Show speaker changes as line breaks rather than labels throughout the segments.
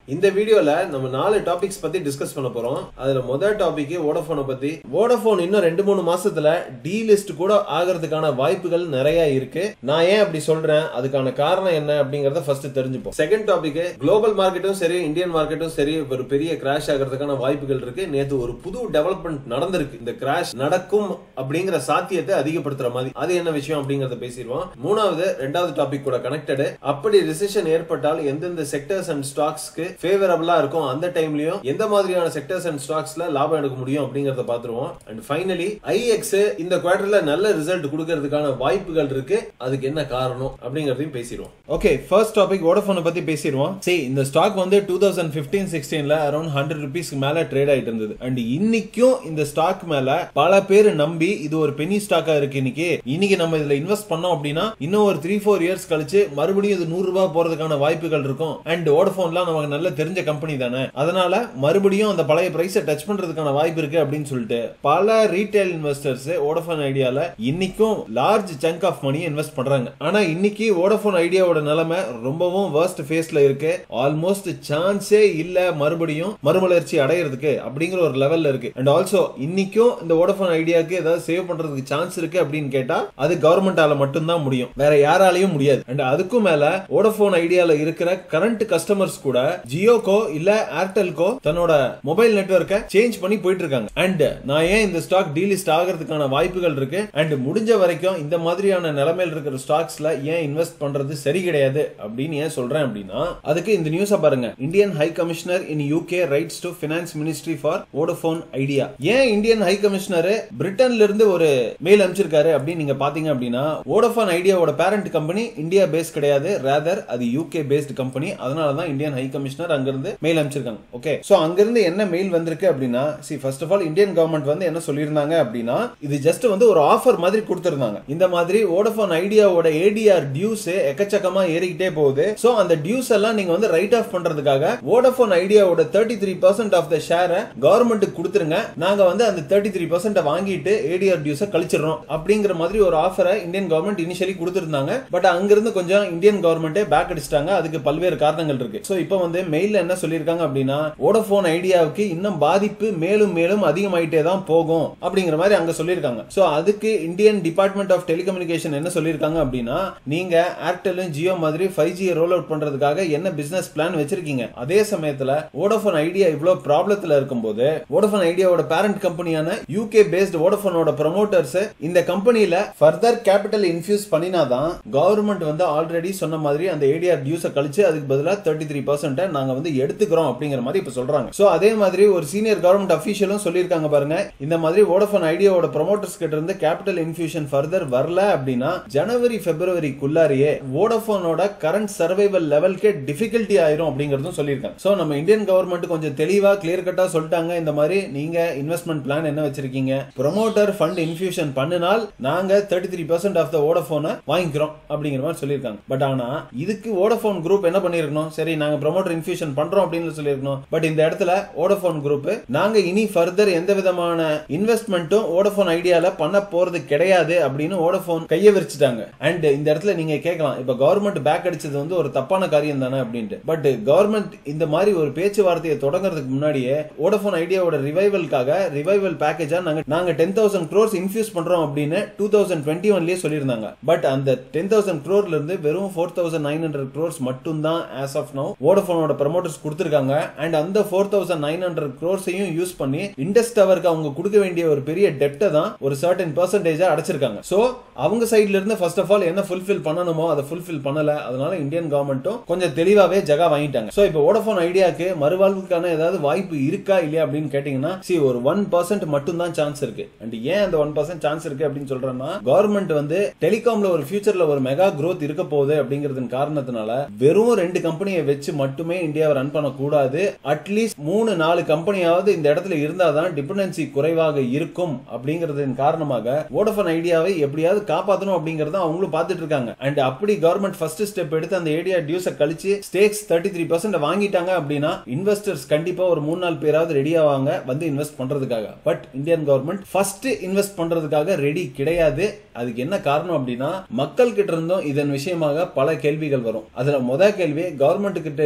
இந்த வீடியோல நம்ம நாலு டாபிக்ஸ் பத்தி டிஸ்கஸ் பண்ண போறோம் அதுல முதல் டாபிக் வோடபோனை பத்தி வோடபோன் இன்னும் ரெண்டு மூணு மாசத்துல டி லிஸ்ட் கூட ஆகிறதுக்கான வாய்ப்புகள் நிறைய இருக்கு நான் ஏன் அப்படி சொல்றேன் அதுக்கான காரணம் என்ன அப்படிங்கறத ஃபர்ஸ்ட் தெரிஞ்சுப்போம் செகண்ட் டாபிக் குளோபல் மார்க்கெட்டும் சரி இந்தியன் மார்க்கெட்டும் சரி ஒரு பெரிய கிராஷ் ஆகிறதுக்கான வாய்ப்புகள் இருக்கு நேத்து ஒரு புது டெவலப்மெண்ட் நடந்திருக்கு இந்த கிராஷ் நடக்கும் அப்படிங்கிற சாத்தியத்தை அதிகப்படுத்துற மாதிரி அது என்ன விஷயம் அப்படிங்கறத பேசிடுவோம் மூணாவது ரெண்டாவது டாபிக் கூட கனெக்டட் அப்படி ரிசெஷன் ஏற்பட்டால் எந்தெந்த செக்டர்ஸ் அண்ட் ஸ்டாக்ஸ்க்கு ஃபேவரபிளா இருக்கும் அந்த டைம்லயும் எந்த மாதிரியான செக்டர்ஸ் அண்ட் ஸ்டாக்ஸ்ல லாபம் எடுக்க முடியும் அப்படிங்கறத பாத்துருவோம் அண்ட் ஃபைனலி ஐஎக்ஸ் இந்த குவார்டர்ல நல்ல ரிசல்ட் கொடுக்கறதுக்கான வாய்ப்புகள் இருக்கு அதுக்கு என்ன காரணம் அப்படிங்கறதையும் பேசிடுவோம் ஓகே ஃபர்ஸ்ட் டாபிக் வோடபோனை பத்தி பேசிடுவோம் சரி இந்த ஸ்டாக் வந்து டூ தௌசண்ட் பிப்டீன் சிக்ஸ்டீன்ல அரௌண்ட் ஹண்ட்ரட் ருபீஸ்க்கு மேல ட்ரேட் ஆயிட்டு இருந்தது அண்ட் இன்னைக்கும் இந்த ஸ்டாக் மேல பல பேர் நம்பி இது ஒரு பெனி ஸ்டாக்கா இருக்கு இன்னைக்கு இன்னைக்கு நம்ம இதுல இன்வெஸ்ட் பண்ணோம் அப்படின்னா இன்னும் ஒரு த்ரீ ஃபோர் இயர்ஸ் கழிச்சு மறுபடியும் இது நூறு ரூபாய் போறதுக்கான வாய்ப்புகள் இருக்கும் அண்ட் வோடபோன்லாம் நமக்கு நல்ல தெரிஞ்ச கம்பெனி தானே அதனால மறுபடியும் அந்த பழைய பிரைஸை டச் பண்றதுக்கான வாய்ப்பு இருக்கு அப்படின்னு சொல்லிட்டு பல ரீட்டைல் இன்வெஸ்டர்ஸ் வோடபோன் ஐடியால இன்னைக்கும் large chunk of money invest பண்றாங்க ஆனா இன்னைக்கு வோடபோன் ஐடியாவோட நிலைமை ரொம்பவும் வேர்ஸ்ட் ஃபேஸ்ல இருக்கு ஆல்மோஸ்ட் சான்ஸே இல்ல மறுபடியும் மறுமலர்ச்சி அடையிறதுக்கு அப்படிங்கிற ஒரு லெவல்ல இருக்கு அண்ட் ஆல்சோ இன்னைக்கும் இந்த வோடபோன் ஐடியாக்கு ஏதாவது சேவ் பண்றதுக்கு சான்ஸ் இருக்கு அப்படின்னு கேட்டா அது கவர்மெண்டால மட்டும்தான் முடியும் வேற யாராலையும் முடியாது அண்ட் அதுக்கும் மேல வோடபோன் ஐடியால இருக்கிற கரண்ட் கஸ்டமர்ஸ் கூட ஜியோக்கோ இல்ல ஏர்டெல்கோ தன்னோட மொபைல் நெட்வொர்க்கை சேஞ்ச் பண்ணி போயிட்டு இருக்காங்க அண்ட் நான் ஏன் இந்த ஸ்டாக் டீலிஸ்ட் ஆகிறதுக்கான வாய்ப்புகள் இருக்கு அண்ட் முடிஞ்ச வரைக்கும் இந்த மாதிரியான நிலைமையில் இருக்கிற ஸ்டாக்ஸ்ல ஏன் இன்வெஸ்ட் பண்றது சரி கிடையாது அப்படின்னு ஏன் சொல்றேன் அப்படின்னா அதுக்கு இந்த நியூஸ பாருங்க Indian high commissioner in UK writes to finance ministry for Vodafone Idea ஏன் இந்தியன் ஹை கமிஷனர் பிரிட்டன்ல இருந்து ஒரு மெயில் அனுப்பிச்சிருக்காரு அப்படின்னு நீங்க பாத்தீங்க அப்படின்னா வோடபோன் ஐடியாவோட பேரண்ட் கம்பெனி இந்தியா பேஸ் கிடையாது ரேதர் அது யூகே பேஸ்ட் கம்பெனி அதனால தான் இந்தியன் ஹை கமிஷனர் அங்கிருந்து மெயில் அனுப்பிச்சிருக்காங்க ஓகே சோ அங்கிருந்து என்ன மெயில் வந்திருக்கு அப்படின்னா see first of all Indian government வந்து என்ன சொல்லியிருந்தாங்க அப்படின்னா இது ஜஸ்ட் வந்து ஒரு ஆஃபர் மாதிரி கொடுத்திருந்தாங்க இந்த மாதிரி வோடபோன் ஐடியாவோட ஏடிஆர் டியூஸ் எக்கச்சக்கமா ஏறிக்கிட்டே போகுது சோ அந்த டியூஸ் எல்லாம் நீங்க வந்து ரைட் ஆஃப் பண்றதுக்காக வோடபோன் ஐடியாவோட thirty three percent of the ஷேரை கவர்மெண்ட்டுக்கு கொடுத்துருங்க நாங்க வந்து அந்த தேர்ட்டி த்ரீ பர்சன்ட் வாங்கிட்டு ஏடிஆர் டியூஸை கழிச்சிடறோம் அப்படிங்கிற மாதிரி ஒரு ஆஃபரை இந்தியன் கவர்மெண்ட் இனிஷியலி கொடுத்திருந்தாங்க பட் அங்கிருந்து கொஞ்சம் இந்தியன் கவர்மெண்டே பேக் அடிச்சிட்டாங்க அதுக்கு பல்வேறு காரணங்கள் இருக்கு சோ இப்போ வந்து மெயில்ல என்ன சொல்லியிருக்காங்க அப்படின்னா வோடபோன் ஐடியாவுக்கு இன்னும் பாதிப்பு மேலும் மேலும் அதிகமாயிட்டே தான் போகும் அப்படிங்கிற மாதிரி அங்க சொல்லியிருக்காங்க சோ அதுக்கு இந்தியன் டிபார்ட்மெண்ட் ஆஃப் டெலிகம்யூனிகேஷன் என்ன சொல்லியிருக்காங்க அப்படின்னா நீங்க ஏர்டெலும் ஜியோ மாதிரி ஃபைவ் ஜி ரோல் அவுட் பண்றதுக்காக என்ன பிசினஸ் பிளான் வச்சிருக்கீங்க அதே சமயத்துல வோடபோன் ஐடியா இவ்வளவு ப்ராப்ளத்துல இருக்கும்போது வோடபோன் ஐடியாவோட பேரண்ட் கம்பெனியான யூகே பேஸ்ட் வோடபோனோட ப்ரமோட்டர்ஸ் இந்த கம்பெனில ஃபர்தர் கேபிட்டல் இன்ஃபியூஸ் பண்ணினாதான் கவர்மெண்ட் வந்து ஆல்ரெடி சொன்ன மாதிரி அந்த ஏடிஆர் டியூஸை கழிச்சு அதுக்கு பதிலாக தேர்ட்டி த்ரீ பர்சன்ட் நாங்க வந்து எடுத்துக்கிறோம் அப்படிங்கிற மாதிரி இப்ப சொல்றாங்க சோ அதே மாதிரி ஒரு சீனியர் கவர்மெண்ட் அபிஷியலும் சொல்லியிருக்காங்க பாருங்க இந்த மாதிரி வோடபோன் ஐடியாவோட ப்ரமோட்டர்ஸ் கிட்ட இருந்து கேபிட்டல் இன்ஃபியூஷன் ஃபர்தர் வரல அப்படின்னா ஜனவரி பிப்ரவரிக்குள்ளாரியே வோடபோனோட கரண்ட் சர்வைவல் லெவல்கே டிஃபிகல்ட்டி ஆயிரும் அப்படிங்கறதும் சொல்லியிருக்காங்க சோ நம்ம இந்தியன் கவர்மெண்ட் கொஞ்சம் தெளிவா கிளியர் கட்டா சொல்லிட்டாங்க இந்த மாதிரி நீங்க இன்வெஸ்ட்மெண்ட் பிளான் என்ன வச்சிருக்கீங்க ப்ரொமோட்டர் ஃபண்ட் இன்ஃபியூஷன் பண்ணினால் நாங்க thirty three percent of the வோடபோனை வாங்கிக்கிறோம் அப்படிங்கிற மாதிரி சொல்லியிருக்காங்க பட் ஆனா இதுக்கு வோடபோன் குரூப் என்ன பண்ணிருக்கணும் சரி நாங்க ப்ரொமோட்டர் இன்ஃபியூஷன் பண்றோம் அப்படின்னு சொல்லியிருக்கணும் பட் இந்த இடத்துல வோடபோன் குரூப் நாங்க இனி ஃபர்தர் எந்த விதமான இன்வெஸ்ட்மெண்ட்டும் வோடபோன் ஐடியால பண்ண போறது கிடையாது அப்படின்னு வோடபோன் கைய விரிச்சிட்டாங்க அண்ட் இந்த இடத்துல நீங்க கேட்கலாம் இப்ப கவர்மெண்ட் பேக் அடிச்சது வந்து ஒரு தப்பான காரியம் தானே அப்படின்ட்டு பட் கவர்மெண்ட் இந்த மாதிரி ஒரு பேச்சுவார்த்தையை தொடங்குறதுக்கு முன்னாடியே வோடபோன் ஐடியாவோட ரிவைவல்காக ரிவைவல் பேக்கேஜா நாங்க நாங்க டென் தௌசண்ட் க்ரோர்ஸ் இன்ஃபியூஸ் பண்றோம் அப்படின்னு டூ தௌசண்ட் டுவெண்ட்டி ஒன்லயே சொல்லியிருந்தாங்க பட் அந்த டென் தௌசண்ட் க்ரோர்ல இருந்து வெறும் four thousand nine hundred crores மட்டும் தான் ஆஸ் ஆஃப் நோ வோடபோனோட ப்ரமோட்டர்ஸ் கொடுத்திருக்காங்க அண்ட் அந்த ஃபோர் தௌசண்ட் நைன் ஹண்ட்ரட் க்ரோர்ஸையும் யூஸ் பண்ணி இண்டஸ் டவருக்கு அவங்க கொடுக்க வேண்டிய ஒரு பெரிய டெப்டை தான் ஒரு சர்டன் பர்சன்டேஜா அடைச்சிருக்காங்க சோ அவங்க சைட்ல இருந்து ஃபர்ஸ்ட் ஆஃப் ஆல் என்ன ஃபுல்ஃபில் பண்ணணுமோ அதை ஃபுல்ஃபில் பண்ணல அதனால இந்தியன் கவர்மெண்ட்டும் கொஞ்சம் தெளிவாவே ஜகா வாங்கிட்டாங்க சோ இப்போ வோடபோன் ஐடியாக்கு மறுவாழ்வுக்கான ஏதாவது வாய்ப்பு இருக்கா இல்லையா அப்படின்னு கேட்டீங்கன்னா சி ஒரு ஒன் பர்சன்ட் மட்டும் தான் சான்ஸ் இருக்கு அண்ட் ஏன் அந்த ஒன் பர்சன்ட் சான்ஸ் இருக்கு அப்படின்னு சொல்றேன்னா கவர்மெண்ட் வந்து டெலிகாம்ல ஒரு ஃபியூச்சர்ல ஒரு மெகா growth இருக்க போகுது அப்படிங்கறதன் காரணத்தினால வெறும் ரெண்டு கம்பெனியை வச்சு மட்டுமே இந்தியாவை ரன் பண்ண கூடாது அட்லீஸ்ட் மூணு நாலு கம்பெனியாவது இந்த இடத்துல இருந்தாதான் டிபெண்டன்சி குறைவாக இருக்கும் அப்படிங்கறதன் காரணமாக வோடபோன் ஐடியாவை எப்படியாவது காப்பாத்தணும் அப்படிங்கறத அவங்களும் பார்த்துட்டு இருக்காங்க அண்ட் அப்படி கவர்மெண்ட் ஃபர்ஸ்ட் ஸ்டெப் எடுத்து அந்த ஏடியா டியூஸை கழிச்சு ஸ்டேக்ஸ் தேர்ட்டி த்ரீ பர்சன்ட் வாங்கிட்டாங்க அப்படின்னா இன்வெஸ்டர்ஸ் கண்டிப்பா ஒரு மூணு நாலு பேராவது ரெடி ஆவாங்க வந்து இன்வெஸ்ட் பண்றதுக்காக but Indian government first invest பண்றதுக்காக ரெடி கிடையாது அதுக்கு என்ன காரணம் அப்படின்னா மக்கள் கிட்ட இருந்தும் இதன் விஷயமாக பல கேள்விகள் வரும் அதுல முத கேள்வி கவர்மெண்ட் கிட்ட இருக்கிற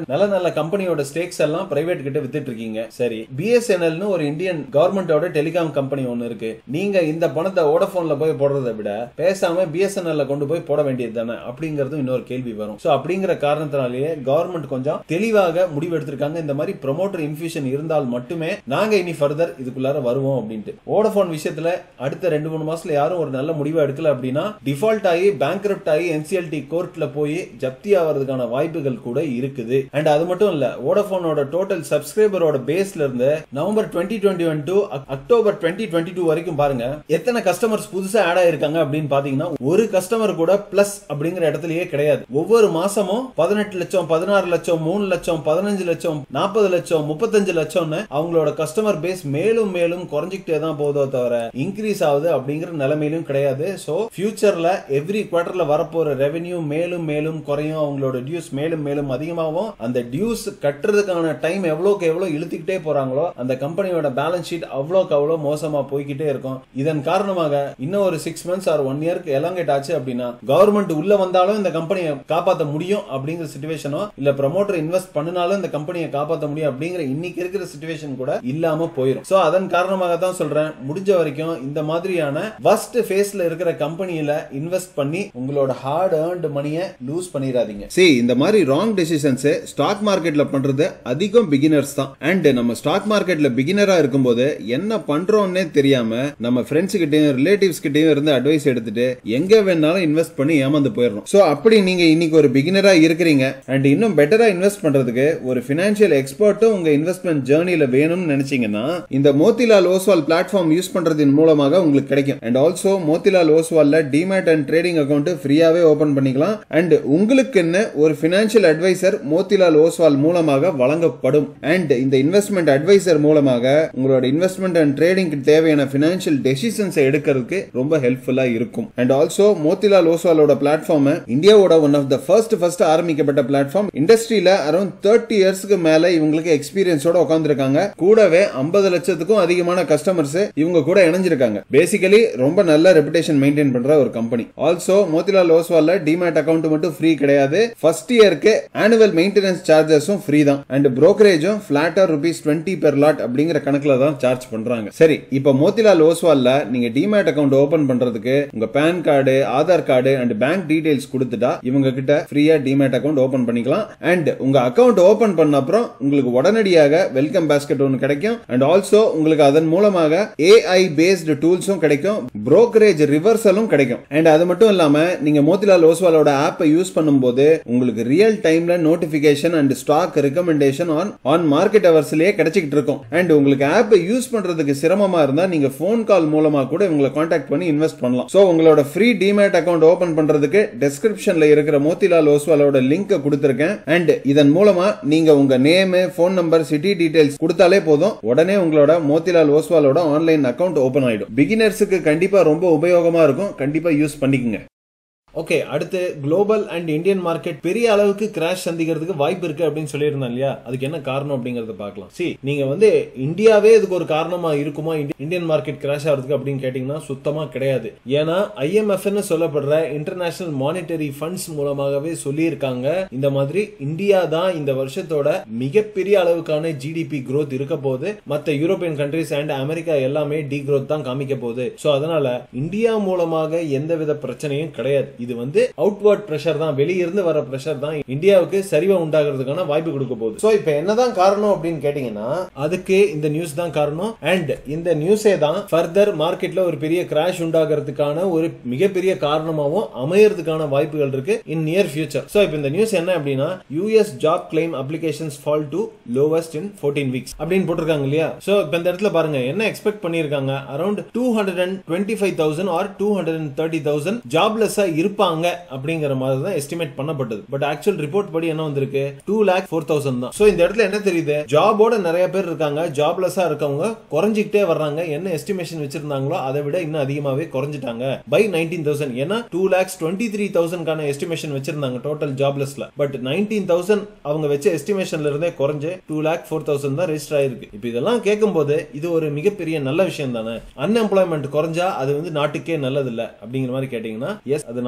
நல்ல நல்ல கம்பெனியோட ஸ்டேக்ஸ் எல்லாம் பிரைவேட் கிட்ட வித்துட்டு இருக்கீங்க சரி பிஎஸ்என்எல்னு ஒரு இந்தியன் கவர்மெண்டோட டெலிகாம் கம்பெனி ஒன்னு இருக்கு நீங்க இந்த பணத்தை ஓடபோன்ல போய் போடுறதை விட பேசாம பிஎஸ்என்எல்ல கொண்டு போய் போட வேண்டியது தானே அப்படிங்கறதும் இன்னொரு கேள்வி வரும் சோ அப்படிங்கிற காரணத்தினாலேயே கவர்மெண்ட் கொஞ்சம் தெளிவாக முடிவு எடுத்திருக்காங்க இந்த மாதிரி ப்ரொமோட்டர் இன்ஃபியூஷன் இருந்தால் மட்டுமே நாங்க இனி ஃபர்தர் இதுக்குள்ளார வருவோம் அப்படின்ட்டு ஓடபோன் விஷயத்துல அடுத்த ரெண்டு மூணு மாசத்துல யாரும் ஒரு நல்ல முடிவை எடுக்கல அப்படின்னா டிஃபால்ட் ஆகி பேங்க்ரப்ட் ஆகி என்சிஎல்டி கோர்ட்ல போய் ஜப்தி ஆகிறதுக்கான வாய்ப்புகள் கூட இருக்குது அண்ட் அது மட்டும் இல்ல ஓடபோனோட டோட்டல் சப்ஸ்கிரைபரோட பேஸ்ல இருந்து November twenty twenty one to October twenty twenty two வரைக்கும் பாருங்க எத்தனை கஸ்டமர்ஸ் புதுசா ஆட் ஆயிருக்காங்க அப்படின்னு பாத்தீங்கன்னா ஒரு கஸ்டமர் கூட பிளஸ் அப்படிங்கிற இடத்துலயே கிடையாது ஒவ்வொரு மாசமும் பதினெட்டு லட்சம் பதினாறு லட்சம் மூணு லட்சம் பதினஞ்சு லட்சம் நாற்பது லட்சம் முப்பத்தஞ்சு லட்சம்னு அவங்களோட கஸ்டமர் பேஸ் மேலும் மேலும் குறைஞ்சிக்கிட்டே தான் போதோ தவிர இன்க்ரீஸ் ஆகுது அப்படிங்கிற நிலைமையிலும் கிடையாது சோ ஃபியூச்சர்ல எவ்ரி குவார்டர்ல வரப்போற ரெவென்யூ மேலும் மேலும் குறையும் அவங்களோட டியூஸ் மேலும் மேலும் அதிகமாகும் அந்த டியூஸ் கட்டுறதுக்கான டைம் எவ்வளவுக்கு எவ்வளவு இழுத்துக்கிட்டே போறாங்களோ அந்த கம்பெனியோட பேலன்ஸ் ஷீட் அவ்வளோக்கு அவ்வளோ மோசமா போய்கிட்டே இருக்கும் இதன் காரணமாக இன்னும் ஒரு சிக்ஸ் மந்த்ஸ் ஆர் ஒன் இயர்க்கு எலாங்கேட் ஆச்சு அப்படின்னா கவர்மெண்ட் உள்ள வந்தாலும் இந்த கம்பெனியை காப்பாற்ற முடியும் அப்படிங்கிற சுச்சுவேஷனோ இல்ல ப்ரமோட்டர் இன்வெஸ்ட் பண்ணினாலும் இந்த கம்பெனியை காப்பாற்ற முடியும் அப்படிங்கிற இன்னைக்கு இருக்கிற சுச்சுவேஷன் கூட இல்லாம போயிடும் சோ அதன் காரணமாக தான் சொல்றேன் முடிஞ்ச வரைக்கும் இந்த மாதிரியான ஃபர்ஸ்ட் ஃபேஸ்ல இருக்கிற கம்பெனியில இன்வெஸ்ட் பண்ணி உங்களோட ஹார்ட் ஏர்ன்டு மணியை லூஸ் பண்ணிடாதீங்க
see இந்த மாதிரி ராங் டெசிஷன்ஸ் ஸ்டாக் மார்க்கெட்ல பண்றது அதிகம் பிகினர்ஸ் தான் அண்ட் நம்ம ஸ்டாக் மார்க்கெட்ல பிகினரா இருக்கும்போது என்ன பண்றோம்னே தெரியாம நம்ம ஃப்ரெண்ட்ஸ் கிட்டயும் ரிலேட்டிவ்ஸ் கிட்டயும் இருந்து அட்வைஸ் எடுத்துட்டு எங்க வேணாலும் இன்வெஸ்ட் பண்ணி ஏமாந்து போயிடுறோம் சோ அப்படி நீங்க இன்னைக்கு ஒரு பிகினரா இருக்கிறீங்க அண்ட் இன்னும் பெட்டரா இன்வெஸ்ட் பண்றதுக்கு ஒரு பினான்சியல் எக்ஸ்பர்ட்டும் உங்க இன்வெஸ்ட்மெண்ட் ஜேர்னில வேணும்னு நினைச்சீங்கன்னா இந்த மோத்திலால் ஓஸ்வால் பிளாட்ஃபார்ம் யூஸ் பண்றதின் மூலமாக உங்களுக்கு கிடைக்கும் அண்ட் ஆல்சோ மோத்திலால் ஓஸ்வால்ல டிமேட் அண்ட் ட்ரேடிங் அக்கௌண்ட் ஃப்ரீயாவே ஓபன் பண்ணிக்கலாம் அண்ட் உங்களுக்குன்னு ஒரு பினான்சியல் அட்வைசர் மோத்திலால் ஓஸ்வால் மூலமாக வழங்கப்படும் அண்ட் இந்த இன்வெஸ்ட்மெண்ட் அட்வைசர் மூலமாக உங்களோட இன்வெஸ்ட்மெண்ட் அண்ட் ட்ரேடிங்க்கு தேவையான பினான்சியல் டெசிஷன்ஸ் எடுக்கிறதுக்கு ரொம்ப ஹெல்ப்ஃபுல்லா இருக்கும் அண்ட் ஆல்சோ மோத்திலால் ஓஸ்வாலோட பிளாட்ஃபார்ம் இந்தியாவோட one of the first first ஆரம்பிக்கப்பட்ட பிளாட்ஃபார்ம் இண்டஸ்ட்ரியில அரௌண்ட் தேர்ட்டி இயர்ஸ்க்கு மேல இவங்களுக்கு எக்ஸ்பீரியன்ஸோட உட்காந்துருக்காங்க கூடவே ஐம்பது லட்சத்துக்கும் அதிகமான கஸ்டமர்ஸ் இவங்க கூட இணைஞ்சிருக்காங்க பேசிக்கலி ரொம்ப நல்ல ரெputation மெயின்டைன் பண்ற ஒரு கம்பெனி ஆல்சோ மோத்திலால் ஓஸ்வால்ல டிமேட் அக்கௌண்ட் மட்டும் ஃப்ரீ கிடையாது ஃபர்ஸ்ட் இயருக்கு ஆனுவல் மெயின்டெனன்ஸ் சார்ஜஸும் ஃப்ரீ தான் அண்ட் brokerage-ம் ஃபிளாட்டா ருபீஸ் டுவெண்ட்டி பெர் லாட் அப்படிங்கிற கணக்குல தான் சார்ஜ் பண்றாங்க சரி இப்போ மோத்திலால் ஓஸ்வால்ல நீங்க டிமேட் அக்கௌண்ட் ஓபன் பண்றதுக்கு உங்க pan card Aadhaar card and bank details கொடுத்துட்டா இவங்க கிட்ட ஃப்ரீயா டிமேட் அக்கௌண்ட் ஓபன் பண்ணிக்கலாம் அண்ட் உங்க அக்கௌண்ட் ஓபன் பண்ண அப்புறம் உங்களுக்கு உடனடியாக வெல்கம் பேஸ்கெட் ஒன்று கிடைக்கும் அண்ட் ஆல்சோ உங்களுக்கு அதன் மூலமாக ஏஐ பேஸ்டு டூல்ஸும் கிடைக்கும் brokerage ரிவர்சலும் கிடைக்கும் அண்ட் அது மட்டும் இல்லாம நீங்க மோத்திலால் ஓஸ்வாலோட ஆப்பை யூஸ் பண்ணும்போது உங்களுக்கு ரியல் டைம்ல notification and stock recommendation on on market அவர்ஸ்லயே கிடைச்சிக்கிட்டு இருக்கும் அண்ட் உங்களுக்கு ஆப்பை யூஸ் பண்றதுக்கு சிரமமா இருந்தா நீங்க ஃபோன் கால் மூலமா கூட இவங்களை காண்டாக்ட் பண்ணி இன்வெஸ்ட் பண்ணலாம் சோ உங்களோட ஃப்ரீ டிமேட் அக்கௌண்ட் ஓபன் பண்றதுக்கு டெஸ்கிரிப்ஷன்ல இருக்கிற மோத்திலால் ஓஸ்வாலோட லிங்க் கொடுத்திருக்கேன் அண்ட் இதன் மூலமா நீங்க உங்க name phone number city details கொடுத்தாலே போதும் உடனே உங்களோட மோத்திலால் ஓஸ்வாலோட ஆன்லைன் அக்கௌண்ட் ஓபன் ஆயிடும் பிகினர்ஸுக்கு கண்டிப்பா ரொம்ப உபயோகமா இருக்கும் கண்டிப்பா யூஸ் பண்ணிக்கங்க
ஓகே அடுத்து குளோபல் அண்ட் இந்தியன் மார்க்கெட் பெரிய அளவுக்கு கிராஷ் சந்திக்கிறதுக்கு வாய்ப்பு இருக்கு அப்படின்னு சொல்லியிருந்தேன் இல்லையா அதுக்கு என்ன காரணம் அப்படிங்கறத பார்க்கலாம் சி நீங்க வந்து இந்தியாவே இதுக்கு ஒரு காரணமா இருக்குமா இந்தி- இந்தியன் மார்க்கெட் கிராஷ் ஆகிறதுக்கு அப்படின்னு கேட்டீங்கன்னா சுத்தமா கிடையாது ஏன்னா ஐஎம்எஃப்னு சொல்லப்படுற இன்டர்நேஷனல் மானிட்டரி ஃபண்ட்ஸ் மூலமாகவே சொல்லியிருக்காங்க இந்த மாதிரி இந்தியா தான் இந்த வருஷத்தோட மிகப்பெரிய அளவுக்கான ஜிடிபி growth இருக்க போகுது மத்த யூரோப்பியன் கண்ட்ரிஸ் அண்ட் அமெரிக்கா எல்லாமே டி growth தான் காமிக்க போகுது சோ அதனால இந்தியா மூலமாக எந்தவித பிரச்சனையும் கிடையாது இது வந்து அவுட்வர்ட் பிரஷர் தான் வெளியிருந்து வர பிரஷர் தான் இந்தியாவுக்கு சரிவா உண்டாகிறதுக்கான வாய்ப்பு கொடுக்க போகுது சோ இப்போ என்னதான் காரணம் அப்படின்னு கேட்டீங்கன்னா அதுக்கு இந்த நியூஸ் தான் காரணம் அண்ட் இந்த நியூஸே தான் ஃபர்தர் மார்க்கெட்ல ஒரு பெரிய கிராஷ் உண்டாகிறதுக்கான ஒரு மிகப்பெரிய காரணமாகவும் அமையறதுக்கான வாய்ப்புகள் இருக்கு இன் நியர் ஃபியூச்சர் சோ இப்போ இந்த நியூஸ் என்ன அப்படின்னா US job claim applications fall to lowest in 14 weeks அப்படின்னு போட்டிருக்காங்க இல்லையா சோ இப்போ இந்த இடத்துல பாருங்க என்ன எக்ஸ்பெக்ட் பண்ணிருக்காங்க around two hundred and twenty five thousand or two hundred and thirty thousand ஜாப்லெஸ்ஸா இருப்பாங்க அப்படிங்கிற மாதிரி தான் எஸ்டிமேட் பண்ணப்பட்டது பட் ஆக்சுவல் ரிப்போர்ட் படி என்ன வந்திருக்கு டூ லேக் ஃபோர் தௌசண்ட் தான் சோ இந்த இடத்துல என்ன தெரியுது ஜாபோட நிறைய பேர் இருக்காங்க ஜாப்லெஸ்ஸா இருக்கவங்க குறைஞ்சிக்கிட்டே வர்றாங்க என்ன எஸ்டிமேஷன் வச்சிருந்தாங்களோ அதை விட இன்னும் அதிகமாவே குறைஞ்சிட்டாங்க பை நைன்டீன் தௌசண்ட் ஏன்னா டூ லேக்ஸ் டுவெண்ட்டி த்ரீ தௌசண்ட்கான எஸ்டிமேஷன் வச்சிருந்தாங்க டோட்டல் ஜாப்லெஸ்ல பட் நைன்டீன் தௌசண்ட் அவங்க வச்ச எஸ்டிமேஷன்ல இருந்தே குறைஞ்சு டூ லேக் ஃபோர் தௌசண்ட் தான் ரெஜிஸ்டர் ஆயிருக்கு இப்போ இதெல்லாம் கேட்கும்போது இது ஒரு மிகப்பெரிய நல்ல விஷயம் தானே அன்எம்ப்ளாய்மெண்ட் குறைஞ்சா அது வந்து நாட்டுக்கே நல்லது இல்ல அப்படிங்கிற மாதிரி கேட்டீங்கன்னா எஸ் அது நாட்டுக்கு